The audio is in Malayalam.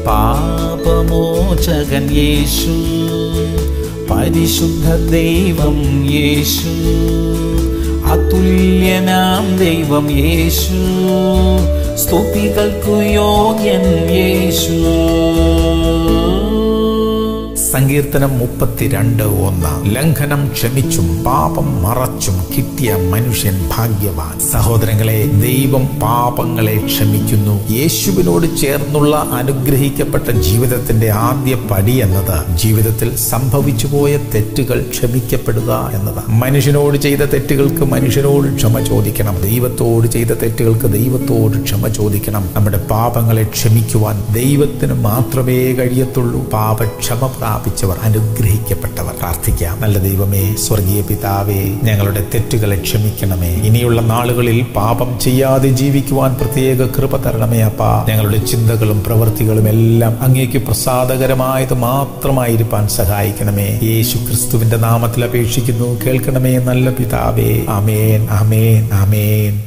പാപമോചകൻ യേശു പരിശുദ്ധ ദൈവം യേശു അതുല്യനാം ദൈവം യേശു സ്തുതികൾക്കു യോഗ്യൻ യേശു സങ്കീർത്തനം മുപ്പത്തിരണ്ട് ഒന്ന് ലംഘനം ക്ഷമിച്ചും പാപം മറച്ചും കിട്ടിയ മനുഷ്യൻ ഭാഗ്യവാൻ സഹോദരങ്ങളെ ദൈവം പാപങ്ങളെ ക്ഷമിക്കുന്നു യേശുവിനോട് ചേർന്നുള്ള അനുഗ്രഹിക്കപ്പെട്ട ജീവിതത്തിന്റെ ആദ്യ പടി എന്നത് ജീവിതത്തിൽ സംഭവിച്ചു പോയ തെറ്റുകൾ ക്ഷമിക്കപ്പെടുക എന്നതാണ് മനുഷ്യനോട് ചെയ്ത തെറ്റുകൾക്ക് മനുഷ്യനോട് ക്ഷമ ചോദിക്കണം ദൈവത്തോട് ചെയ്ത തെറ്റുകൾക്ക് ദൈവത്തോട് ക്ഷമ ചോദിക്കണം നമ്മുടെ പാപങ്ങളെ ക്ഷമിക്കുവാൻ ദൈവത്തിന് മാത്രമേ കഴിയത്തുള്ളൂ പാപക്ഷമ പ്രാപിച്ചവർ അനുഗ്രഹിക്കപ്പെട്ടവർ പ്രാർത്ഥിക്കാം നല്ല ദൈവമേ സ്വർഗീയ പിതാവേ ഞങ്ങളുടെ തെറ്റുകളെ ക്ഷമിക്കണമേ ഇനിയുള്ള നാളുകളിൽ പാപം ചെയ്യാതെ ജീവിക്കുവാൻ പ്രത്യേക കൃപ തരണമേ അപ്പാ ഞങ്ങളുടെ ചിന്തകളും പ്രവൃത്തികളും എല്ലാം അങ്ങേക്ക് പ്രസാദകരമായത് മാത്രമായിരിക്കാൻ സഹായിക്കണമേ യേശു ക്രിസ്തുവിന്റെ നാമത്തിൽ അപേക്ഷിക്കുന്നു കേൾക്കണമേ നല്ല പിതാവേ ആമേൻ ആമേൻ ആമേൻ